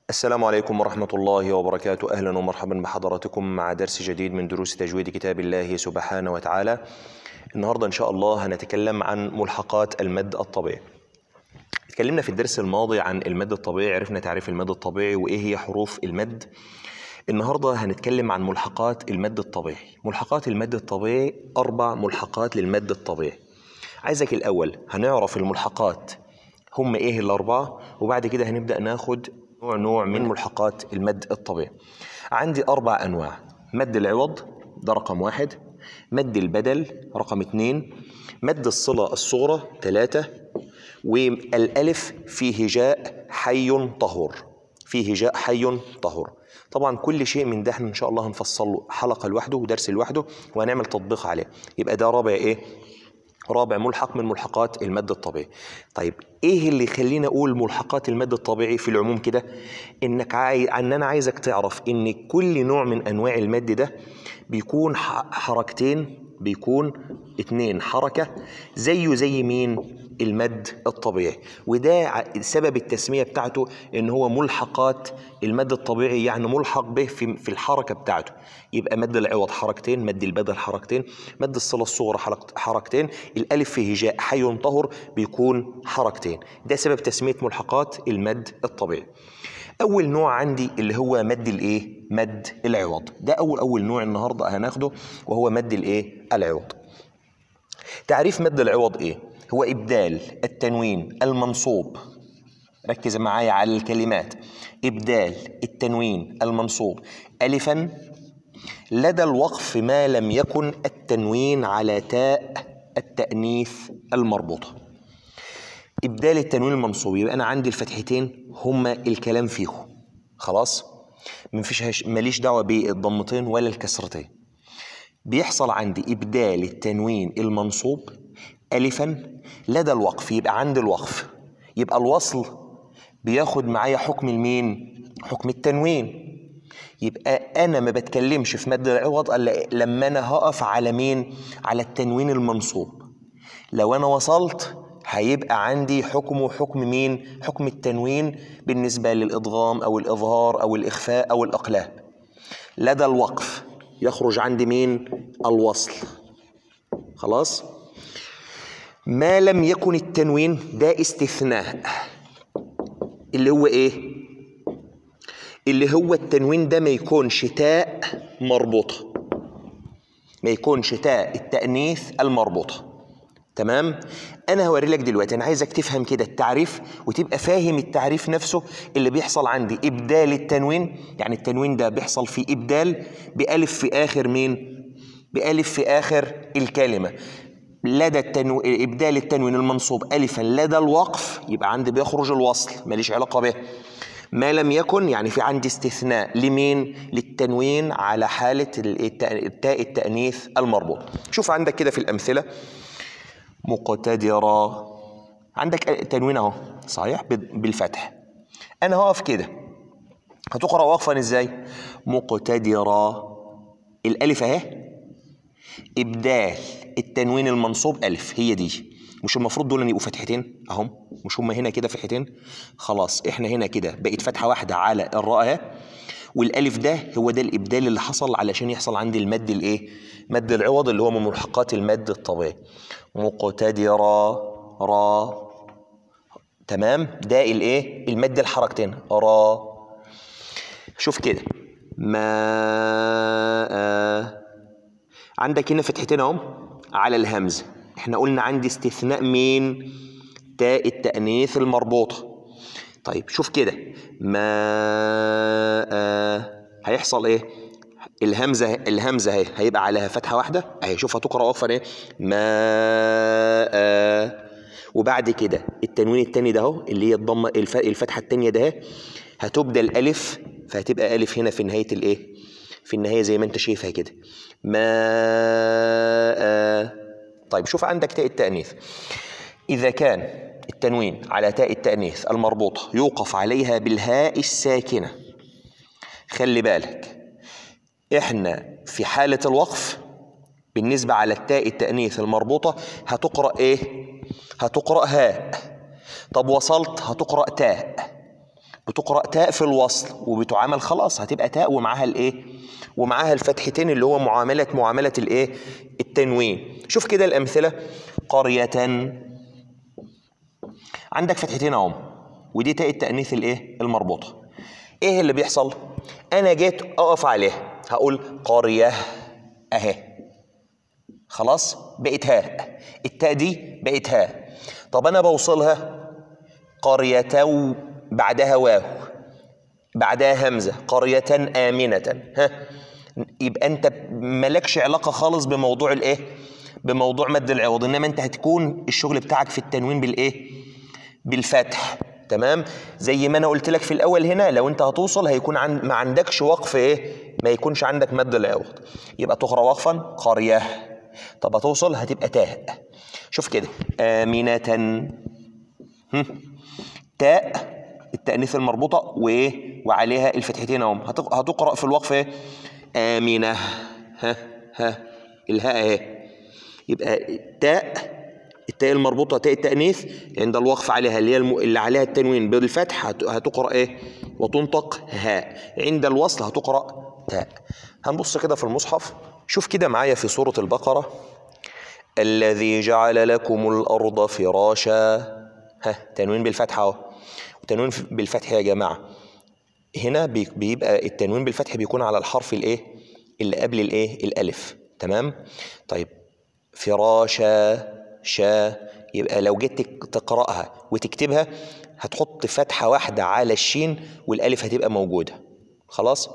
السلام عليكم ورحمة الله وبركاته أهلا ومرحبا بحضراتكم مع درس جديد من دروس تجويد كتاب الله سبحانه وتعالى النهاردة إن شاء الله هنتكلم عن ملحقات المد الطبيعي اتكلمنا في الدرس الماضي عن المد الطبيعي عرفنا تعريف المد الطبيعي وإيه هي حروف المد النهاردة هنتكلم عن ملحقات المد الطبيعي ملحقات المد الطبيعي أربع ملحقات للمد الطبيعي عايزك الأول هنعرف الملحقات هم إيه الأربعة وبعد كده هنبدأ ناخد نوع نوع من ملحقات المد الطبيعي عندي أربع أنواع مد العوض ده رقم واحد مد البدل رقم اتنين مد الصلة الصغرى ثلاثة والألف في هجاء حي طهور في هجاء حي طهور طبعا كل شيء من ده احنا ان شاء الله هنفصل له حلقه لوحده ودرس لوحده وهنعمل تطبيق عليه يبقى ده رابع ايه رابع ملحق من ملحقات المد الطبيعي طيب ايه اللي يخليني اقول ملحقات المد الطبيعي في العموم كده انك عاي... ان انا عايزك تعرف ان كل نوع من انواع المد ده بيكون ح... حركتين بيكون اتنين حركة زيه زي مين المد الطبيعي وده سبب التسمية بتاعته ان هو ملحقات المد الطبيعي يعني ملحق به في, في الحركة بتاعته يبقى مد العوض حركتين مد البدل حركتين مد الصلة الصغرى حركتين الألف في هجاء حي طهر بيكون حركتين ده سبب تسمية ملحقات المد الطبيعي اول نوع عندي اللي هو مد الايه مد العوض ده اول اول نوع النهارده هناخده وهو مد الايه العوض تعريف مد العوض ايه هو ابدال التنوين المنصوب ركز معايا على الكلمات ابدال التنوين المنصوب الفا لدى الوقف ما لم يكن التنوين على تاء التانيث المربوطه ابدال التنوين المنصوب يبقى انا عندي الفتحتين هما الكلام فيهم خلاص مفيش ماليش دعوه بالضمتين ولا الكسرتين بيحصل عندي ابدال التنوين المنصوب الفا لدى الوقف يبقى عند الوقف يبقى الوصل بياخد معايا حكم المين حكم التنوين يبقى انا ما بتكلمش في مد العوض الا لما انا هقف على مين على التنوين المنصوب لو انا وصلت هيبقى عندي حكمه حكم مين؟ حكم التنوين بالنسبة للإضغام أو الإظهار أو الإخفاء أو الإقلاب. لدى الوقف يخرج عندي مين؟ الوصل. خلاص؟ ما لم يكن التنوين ده استثناء. اللي هو إيه؟ اللي هو التنوين ده ما يكونش تاء مربوطة. ما يكونش تاء التأنيث المربوطة. تمام انا هوري لك دلوقتي انا عايزك تفهم كده التعريف وتبقى فاهم التعريف نفسه اللي بيحصل عندي ابدال التنوين يعني التنوين ده بيحصل فيه ابدال بالف في اخر مين بالف في اخر الكلمه لدى التنو... ابدال التنوين المنصوب الفا لدى الوقف يبقى عندي بيخرج الوصل ماليش علاقه به ما لم يكن يعني في عندي استثناء لمين للتنوين على حاله التاء التانيث المربوط شوف عندك كده في الامثله مقتدرة عندك تنوين اهو صحيح بالفتح انا هقف كده هتقرا وقفا ازاي مقتدرة الالف اهي ابدال التنوين المنصوب الف هي دي مش المفروض دول يبقوا فتحتين اهم مش هم هنا كده فتحتين خلاص احنا هنا كده بقت فتحه واحده على الراء اهي والالف ده هو ده الابدال اللي حصل علشان يحصل عندي المد الايه مد العوض اللي هو من ملحقات المد الطبيعي مقتدرة را تمام ده الايه المد الحركتين را شوف كده ما عندك هنا فتحتين اهم على الهمزه احنا قلنا عندي استثناء مين تاء التانيث المربوطه طيب شوف كده ما هيحصل ايه الهمزه الهمزه اهي هيبقى عليها فتحه واحده اهي شوف هتقرا وقفا ايه ما وبعد كده التنوين التاني ده اهو اللي هي الضمه الفتحه التانيه ده هتبدل الف فهتبقى الف هنا في نهايه الايه في النهايه زي ما انت شايفها كده ما طيب شوف عندك تاء التانيث اذا كان التنوين على تاء التانيث المربوطه يوقف عليها بالهاء الساكنه خلي بالك احنا في حالة الوقف بالنسبة على التاء التأنيث المربوطة هتقرأ ايه؟ هتقرأ هاء طب وصلت هتقرأ تاء بتقرأ تاء في الوصل وبتعامل خلاص هتبقى تاء ومعاها الايه ومعاها الفتحتين اللي هو معاملة معاملة الايه التنوين شوف كده الأمثلة قرية عندك فتحتين اهم ودي تاء التأنيث الايه المربوطة ايه اللي بيحصل انا جيت اقف عليها هقول قرية اهي خلاص بقت هاء التاء دي بقت هاء طب انا بوصلها قرية بعدها واو بعدها همزة قرية آمنة ها يبقى أنت مالكش علاقة خالص بموضوع الإيه؟ بموضوع مد العوض إنما أنت هتكون الشغل بتاعك في التنوين بالإيه؟ بالفتح تمام زي ما انا قلت لك في الاول هنا لو انت هتوصل هيكون عن ما عندكش وقف ايه ما يكونش عندك مد العوض يبقى تقرا وقفا قريه طب هتوصل هتبقى تاء شوف كده آمنة هم. تاء التأنيث المربوطة وإيه وعليها الفتحتين أهم هتق- هتقرأ في الوقف إيه آمنة ها ها الهاء أهي يبقى تاء التاء المربوطة تاء التأنيث عند الوقف عليها اللي هي الم... اللي عليها التنوين بالفتح هت... هتقرأ إيه وتنطق هاء عند الوصل هتقرأ تاء هنبص كده في المصحف شوف كده معايا في سورة البقرة الذي جعل لكم الأرض فراشا ها تنوين بالفتحة اهو وتنوين بالفتح يا جماعة هنا بي- بيبقى التنوين بالفتح بيكون على الحرف الايه اللي قبل الايه الالف تمام طيب فراشا شا يبقى لو جيت تك- تقراها وتكتبها هتحط فتحه واحده على الشين والالف هتبقى موجوده خلاص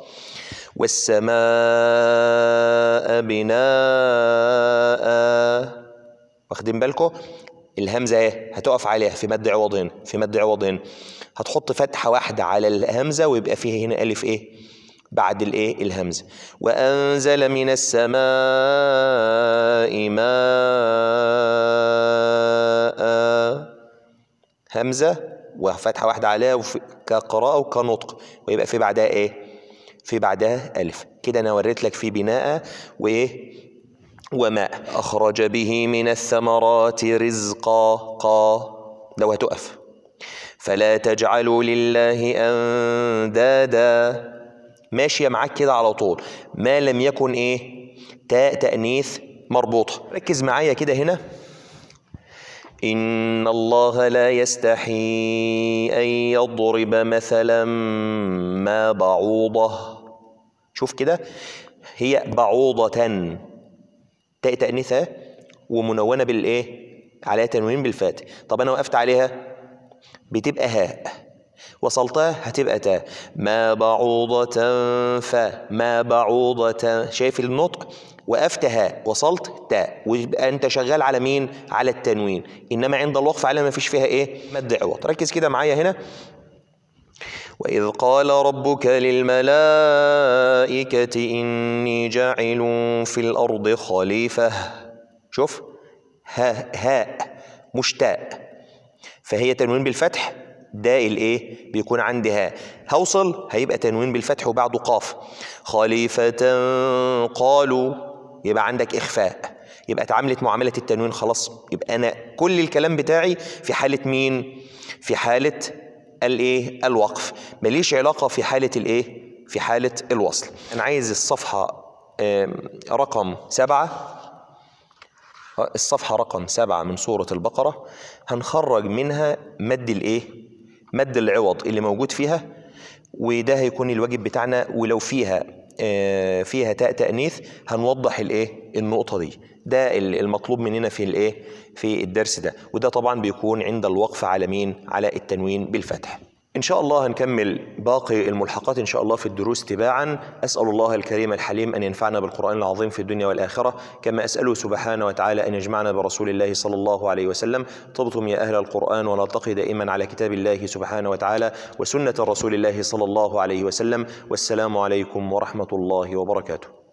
والسماء بناء واخدين بالكم الهمزه اهي هتقف عليها في مد عوض هنا في مد عوض هنا هتحط فتحه واحده على الهمزه ويبقى فيه هنا الف ايه بعد الايه الهمزه وانزل من السماء ماء همزه وفتحه واحده عليها وفي- كقراءه وكنطق ويبقى في بعدها ايه في بعدها الف كده انا وريت لك في بناء وايه وماء أخرج به من الثمرات رزقا قا لو هتقف فلا تجعلوا لله أندادا ماشية معاك كده على طول ما لم يكن إيه تاء تأنيث مربوطة ركز معايا كده هنا إن الله لا يستحي أن يضرب مثلا ما بعوضة شوف كده هي بعوضة تاء تأنيثة ومنونة بالإيه؟ عليها تنوين بالفاتح طب أنا وقفت عليها بتبقى هاء وصلتها هتبقى تاء ما بعوضة فا ما بعوضة شايف النطق وقفت هاء وصلت تاء ويبقى انت شغال على مين على التنوين انما عند الوقف على ما فيش فيها ايه مد عوض ركز كده معايا هنا وإذ قال ربك للملائكة إني جاعل في الأرض خليفة شوف ها هاء مش تاء فهي تنوين بالفتح ده الايه بيكون عندي هاء هوصل هيبقى تنوين بالفتح وبعده قاف خليفة قالوا يبقى عندك إخفاء يبقى اتعاملت معاملة التنوين خلاص يبقى أنا كل الكلام بتاعي في حالة مين في حالة الايه الوقف ماليش علاقة في حالة الايه في حالة الوصل أنا عايز الصفحة آم، رقم سبعة الصفحة رقم سبعة من سورة البقرة هنخرج منها مد الايه مد العوض اللي موجود فيها وده هيكون الواجب بتاعنا ولو فيها آه، فيها تاء تأنيث هنوضح الايه النقطة دي ده ال- المطلوب مننا في الايه في الدرس ده وده طبعا بيكون عند الوقف على مين على التنوين بالفتح إن شاء الله هنكمل باقي الملحقات إن شاء الله في الدروس تباعا أسأل الله الكريم الحليم أن ينفعنا بالقرآن العظيم في الدنيا والآخرة كما أسأله سبحانه وتعالى أن يجمعنا برسول الله صلى الله عليه وسلم طبتم يا أهل القرآن ونلتقي دائما على كتاب الله سبحانه وتعالى وسنة رسول الله صلى الله عليه وسلم والسلام عليكم ورحمة الله وبركاته